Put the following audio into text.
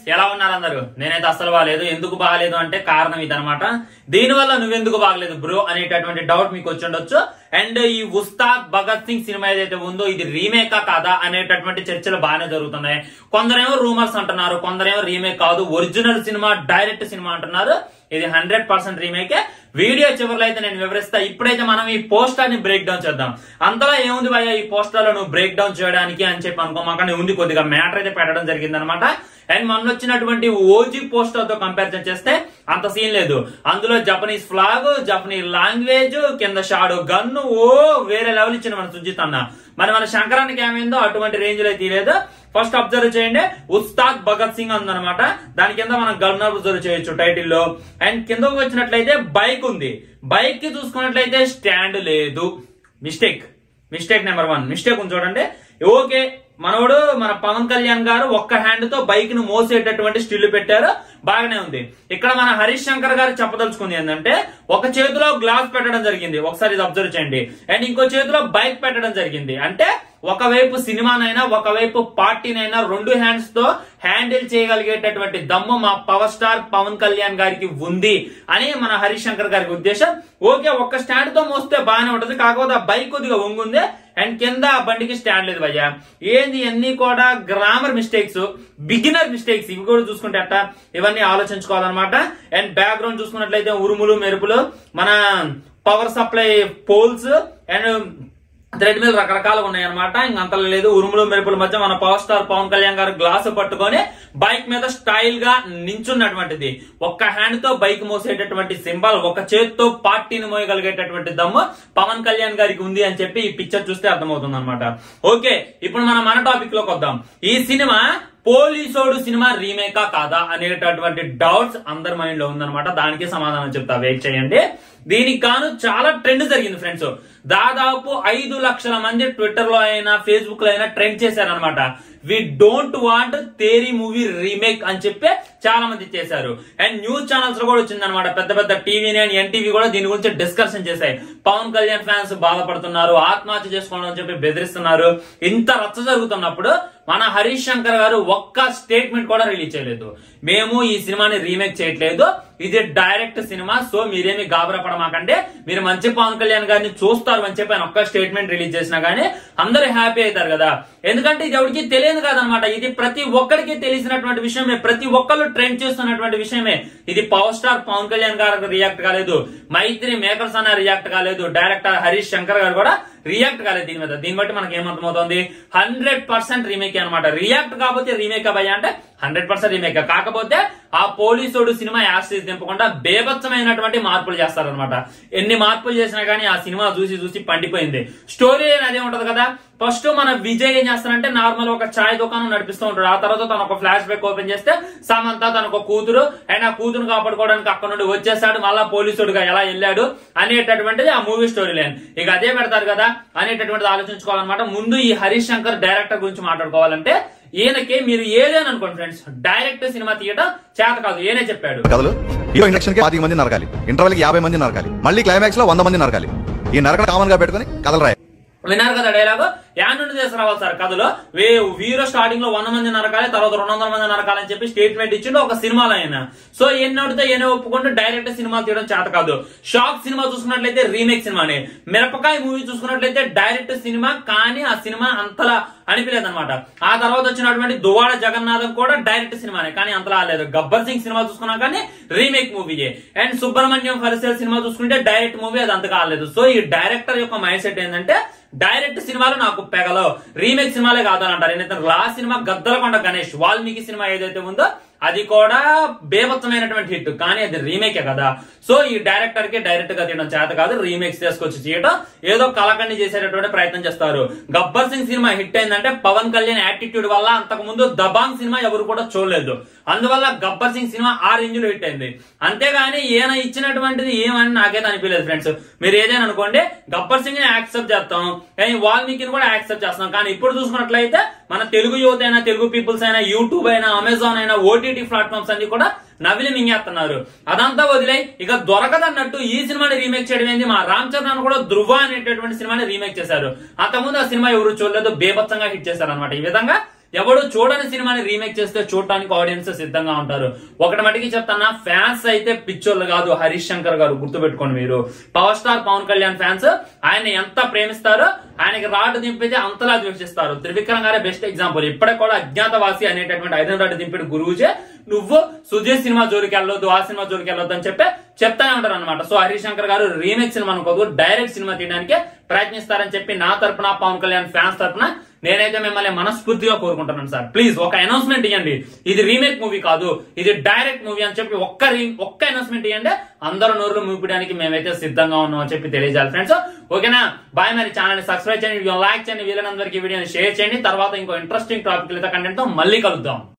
ఎలా ఉన్నారు అందరూ నేనైతే అస్సలు బాగాలేదు ఎందుకు బాగాలేదు అంటే కారణం ఇదనమాట దీనివల్ల నువ్వెందుకు బాగలేదు బ్రో అనేటటువంటి డౌట్ మీకు వచ్చి ఉండొచ్చు అండ్ ఈ ఉస్తాద్ భగత్ సింగ్ సినిమా ఏదైతే ఉందో ఇది రీమేకా కాదా అనేటటువంటి చర్చలు బాగానే జరుగుతున్నాయి కొందరేమో రూమర్స్ అంటున్నారు కొందరేమో రీమేక్ కాదు ఒరిజినల్ సినిమా డైరెక్ట్ సినిమా అంటున్నారు ఇది హండ్రెడ్ పర్సెంట్ రీమేకే వీడియో చివరిలో అయితే నేను వివరిస్తా ఇప్పుడైతే మనం ఈ పోస్టర్ ని బ్రేక్ డౌన్ చేద్దాం అంతలా ఏముంది భయ్య ఈ పోస్టర్ లో నువ్వు బ్రేక్ డౌన్ చేయడానికి అని చెప్పి అనుకోమాకండి ఉంది కొద్దిగా మ్యాటర్ అయితే పెట్టడం జరిగింది అనమాట అండ్ మొన్న వచ్చినటువంటి ఓజీ పోస్టర్ తో కంపారిజన్ చేస్తే అంత సీన్ లేదు అందులో జపనీస్ ఫ్లాగ్ జపనీస్ లాంగ్వేజ్ కింద షాడో గన్ను ఓ వేరే లెవెల్ ఇచ్చిన మన సుజిత్ అన్న మరి మన శంకరానికి ఏమైందో అటువంటి రేంజ్ లో తీయలేదు ఫస్ట్ అబ్జర్వ్ చేయండి ఉస్తాద్ భగత్ సింగ్ ఉందన్నమాట దాని కింద మనం గన్ అబ్జర్వ్ చేయొచ్చు టైటిల్ లో అండ్ కిందకు వచ్చినట్లయితే బైక్ ఉంది బైక్ కి చూసుకున్నట్లయితే స్టాండ్ లేదు mistake mistake number one mistake ఉంది చూడండి ఓకే మనోడు మన పవన్ కళ్యాణ్ గారు ఒక్క హ్యాండ్ తో బైక్ ను మోసేటటువంటి స్టిల్ పెట్టారు బాగానే ఉంది ఇక్కడ మన హరీష్ శంకర్ గారు చెప్పదలుచుకుంది ఏంటంటే ఒక చేతిలో గ్లాస్ పెట్టడం జరిగింది ఒకసారి ఇది అబ్జర్వ్ చేయండి అండ్ ఇంకో చేతిలో బైక్ పెట్టడం జరిగింది అంటే ఒకవైపు సినిమానైనా ఒకవైపు పార్టీనైనా రెండు హ్యాండ్స్ తో హ్యాండిల్ చేయగలిగేటటువంటి దమ్ము మా పవర్ స్టార్ పవన్ కళ్యాణ్ గారికి ఉంది అని మన హరీష్ శంకర్ గారికి ఉద్దేశం ఓకే ఒక్క స్టాండ్ తో మోస్తే బాగానే ఉంటది కాకపోతే ఆ బైక్ కొద్దిగా వంగుంది అండ్ కింద ఆ బండికి స్టాండ్ లేదు భయ్య ఏంది అన్ని కూడా గ్రామర్ మిస్టేక్స్ బిగినర్ మిస్టేక్స్ ఇవి కూడా చూసుకుంటే అట్ట ఇవన్నీ ఆలోచించుకోవాలన్నమాట అండ్ బ్యాక్గ్రౌండ్ చూసుకున్నట్లయితే ఉరుములు మెరుపులు మన power supply poles and thread మీద రకరకాలుగా ఉన్నాయి అనమాట ఇంకంత లేదు ఉరుములు మెరుపుల మధ్య మన పవర్ స్టార్ పవన్ కళ్యాణ్ గారు గ్లాస్ పట్టుకొని బైక్ మీద స్టైల్ గా నించున్నటువంటిది ఒక్క హ్యాండ్ తో బైక్ మోసేటటువంటి సింబల్ ఒక చేత్తో పార్టీని మోయగలిగేటటువంటి దమ్ము పవన్ కళ్యాణ్ గారికి ఉంది అని చెప్పి ఈ పిక్చర్ చూస్తే అర్థమవుతుంది అనమాట ఓకే ఇప్పుడు మనం మన టాపిక్ లోకి వద్దాం ఈ సినిమా పోలీసోడు సినిమా రీమేకా కాదా అనేటటువంటి డౌట్స్ అందరి మైండ్ లో ఉందన్నమాట దానికి సమాధానం చెప్తా వెయిట్ చేయండి దీనికి గాను చాలా ట్రెండ్ జరిగింది ఫ్రెండ్స్ దాదాపు ఐదు లక్షల మంది ట్విట్టర్ లో అయినా ఫేస్బుక్ లో అయినా ట్రెండ్ చేశారనమాట we don't want Theri movie remake అని చెప్పి చాలా మంది చేశారు అండ్ న్యూస్ ఛానల్స్ లో కూడా వచ్చింది అనమాట పెద్ద పెద్ద టీవీ అండ్ ఎన్టీవీ కూడా దీని గురించి డిస్కషన్ చేశాయి పవన్ కళ్యాణ్ ఫ్యాన్స్ బాధపడుతున్నారు ఆత్మహత్య చేసుకోవడం అని చెప్పి బెదిరిస్తున్నారు ఇంత రచ్చ జరుగుతున్నప్పుడు మన హరీష్ శంకర్ గారు ఒక్క స్టేట్మెంట్ కూడా రిలీజ్ చేయలేదు మేము ఈ సినిమాని రీమేక్ చేయట్లేదు ఇది డైరెక్ట్ సినిమా సో మీరేమి గాబరపడమాకంటే మీరు మంచి పవన్ కళ్యాణ్ గారిని చూస్తారు అని చెప్పి ఆయన ఒక్క స్టేట్మెంట్ రిలీజ్ చేసినా గానీ అందరూ హ్యాపీ అవుతారు కదా ఎందుకంటే ఇది ఎవరికి తెలియదు కాదనమాట ఇది ప్రతి ఒక్కరికి తెలిసినటువంటి విషయమే ప్రతి ఒక్కరు ట్రెండ్ చేస్తున్నటువంటి విషయమే ఇది పవర్ స్టార్ పవన్ కళ్యాణ్ గారు రియాక్ట్ కాలేదు మైత్రి మేకర్స్ అన్న రియాక్ట్ కాలేదు డైరెక్టర్ హరీష్ శంకర్ గారు కూడా రియాక్ట్ కాలేదు దీని మీద దీన్ని బట్టి మనకి ఏమర్థమవుతుంది హండ్రెడ్ పర్సెంట్ రీమేక్ అనమాట రియాక్ట్ కాకపోతే రీమేక్ అవ్వయా అంటే హండ్రెడ్ పర్సెంట్ రీమేక్ కాకపోతే ఆ పోలీసుడు సినిమా యాసిస్ దింపకుండా బేభత్సమైనటువంటి మార్పులు చేస్తారనమాట ఎన్ని మార్పులు చేసినా గానీ ఆ సినిమా చూసి చూసి పండిపోయింది స్టోరీ అదే ఉంటది కదా ఫస్ట్ మన విజయ్ ఏం చేస్తారంటే నార్మల్ ఒక చాయ్ దుకాణం నడిపిస్తూ ఉంటాడు ఆ తర్వాత తన ఒక ఫ్లాష్ బ్యాక్ ఓపెన్ చేస్తే సమంత తనకు కూతురు అండ్ ఆ కూతురు కాపాడుకోవడానికి అక్కడ నుండి వచ్చేసాడు మళ్ళా పోలీసుడుగా ఎలా వెళ్ళాడు అనేటటువంటిది ఆ మూవీ స్టోరీ లైన్ ఇక అదే పెడతారు కదా అనేటటువంటిది ఆలోచించుకోవాలన్నమాట ముందు ఈ హరీష్ శంకర్ డైరెక్టర్ గురించి మాట్లాడుకోవాలంటే ఈయనకి మీరు ఏదైనా అనుకోండి ఫ్రెండ్స్ డైరెక్ట్ సినిమా తీయడం చేత కాదు ఈయనే చెప్పాడు కథలు హీరో ఇండక్షన్ కి పాతిక మంది నరకాలి ఇంటర్వెల్ కి యాభై మంది నరకాలి మళ్ళీ క్లైమాక్స్ లో వంద మంది నరకాలి ఈ నరకడం కామన్ గా పెట్టుకుని కథలు రాయాలి విన్నారు కదా డైలాగ్ యాడ్ నుండి తీసుకురావాలి సార్ కథలో వే వీరో స్టార్టింగ్ లో వంద మంది నరకాలి తర్వాత రెండు వందల మంది నరకాలని చెప్పి స్టేట్మెంట్ ఇచ్చిండు ఒక సినిమాలో ఆయన సో ఎన్ని అడితే ఎన్ని ఒప్పుకుంటూ డైరెక్ట్ సినిమా తీయడం చేత కాదు షాక్ సినిమా చూసుకున్నట్లయితే రీమేక్ సినిమానే మిరపకాయ మూవీ చూసుకున్నట్లయితే డైరెక్ట్ సినిమా కానీ ఆ సినిమా అంతలా అనిపించలేదు అనమాట ఆ తర్వాత వచ్చినటువంటి దువాడ జగన్నాథం కూడా డైరెక్ట్ సినిమానే కానీ అంతలా లేదు గబ్బర్ సింగ్ సినిమా చూసుకున్నా కానీ రీమేక్ మూవీయే అండ్ సుబ్రహ్మణ్యం ఫరిసేల్ సినిమా చూసుకుంటే డైరెక్ట్ మూవీ అది అంత కాలేదు సో ఈ డైరెక్టర్ యొక్క మైండ్ సెట్ ఏంటంటే డైరెక్ట్ సినిమాలు నాకు పెగలో రీమేక్ సినిమాలే కాదని అంటారు లా సినిమా గద్దలకొండ గణేష్ వాల్మీకి సినిమా ఏదైతే ఉందో అది కూడా బేభత్సమైనటువంటి హిట్ కానీ అది రీమేకే కదా సో ఈ డైరెక్టర్ కి డైరెక్ట్ గా తీయడం చేత కాదు రీమేక్స్ తీసుకొచ్చి చేయడం ఏదో కలకండి చేసేటటువంటి ప్రయత్నం చేస్తారు గబ్బర్ సింగ్ సినిమా హిట్ అయిందంటే పవన్ కళ్యాణ్ యాటిట్యూడ్ వల్ల అంతకు ముందు దబాంగ్ సినిమా ఎవరు కూడా చూడలేదు అందువల్ల గబ్బర్ సింగ్ సినిమా ఆ రేంజ్ లో హిట్ అయింది అంతేగాని ఈయన ఇచ్చినటువంటిది ఏమని నాకైతే అనిపించలేదు ఫ్రెండ్స్ మీరు ఏదైనా అనుకోండి గబ్బర్ సింగ్ ని యాక్సెప్ట్ చేస్తాం కానీ వాల్మీకిని కూడా యాక్సెప్ట్ చేస్తాం కానీ ఇప్పుడు చూసుకున్నట్లయితే మన తెలుగు యువత అయినా తెలుగు పీపుల్స్ అయినా యూట్యూబ్ అయినా అమెజాన్ అయినా ఓటీటీ ప్లాట్ఫామ్స్ అన్ని కూడా నవిలి మింగేస్తున్నారు అదంతా వదిలే ఇక దొరకదన్నట్టు ఈ సినిమాని రీమేక్ చేయడం ఏంది మా రామ్ చరణ్ కూడా ధృవ అనేటటువంటి సినిమాని రీమేక్ చేశారు అంతకుముందు ఆ సినిమా ఎవరు చూడలేదు బేభత్సంగా హిట్ చేశారు అనమాట ఈ విధంగా ఎవడు చూడని సినిమాని రీమేక్ చేస్తే చూడటానికి ఆడియన్స్ సిద్ధంగా ఉంటారు ఒకటి మటుకి చెప్తానా ఫ్యాన్స్ అయితే పిచ్చోళ్ళు కాదు హరీష్ శంకర్ గారు గుర్తుపెట్టుకోండి మీరు power star Pawan Kalyan fans ఆయన ఎంత ప్రేమిస్తారో ఆయనకి రాడ్ దింపితే అంతలా ద్వేషిస్తారు త్రివిక్రమ్ గారే బెస్ట్ ఎగ్జాంపుల్ ఇప్పటికి కూడా అజ్ఞాతవాసి అనేటటువంటి ఐదు రాడ్ దింపిన గురువుచే నువ్వు సుజీత్ సినిమా జోలికి వెళ్ళొద్దు ఆ సినిమా జోలికి వెళ్ళొద్దు అని చెప్పి చెప్తానే ఉంటారు అనమాట సో హరీష్ శంకర్ గారు రీమేక్ సినిమా అనుకోదు డైరెక్ట్ సినిమా తీయడానికి ప్రయత్నిస్తారని చెప్పి నా తరపున పవన్ కళ్యాణ్ ఫ్యాన్స్ తరపున నేనైతే మిమ్మల్ని మనస్ఫూర్తిగా కోరుకుంటున్నాను సార్ ప్లీజ్ ఒక అనౌన్స్మెంట్ ఇవ్వండి ఇది రీమేక్ మూవీ కాదు ఇది డైరెక్ట్ మూవీ అని చెప్పి ఒక్క రీ- ఒక్క అనౌన్స్మెంట్ ఇవ్వండి అందరూ నోర్లు మూపడానికి మేమైతే సిద్ధంగా ఉన్నాం అని చెప్పి తెలియజేయాలి ఫ్రెండ్స్ ఓకేనా బాయ్ మరి ఛానల్ సబ్స్క్రైబ్ చేయండి వీడియో లైక్ చేయండి వీళ్ళందరికీ వీడియోని షేర్ చేయండి తర్వాత ఇంకో ఇంట్రెస్టింగ్ టాపిక్ కంటెంట్ తో మళ్ళీ కలుద్దాం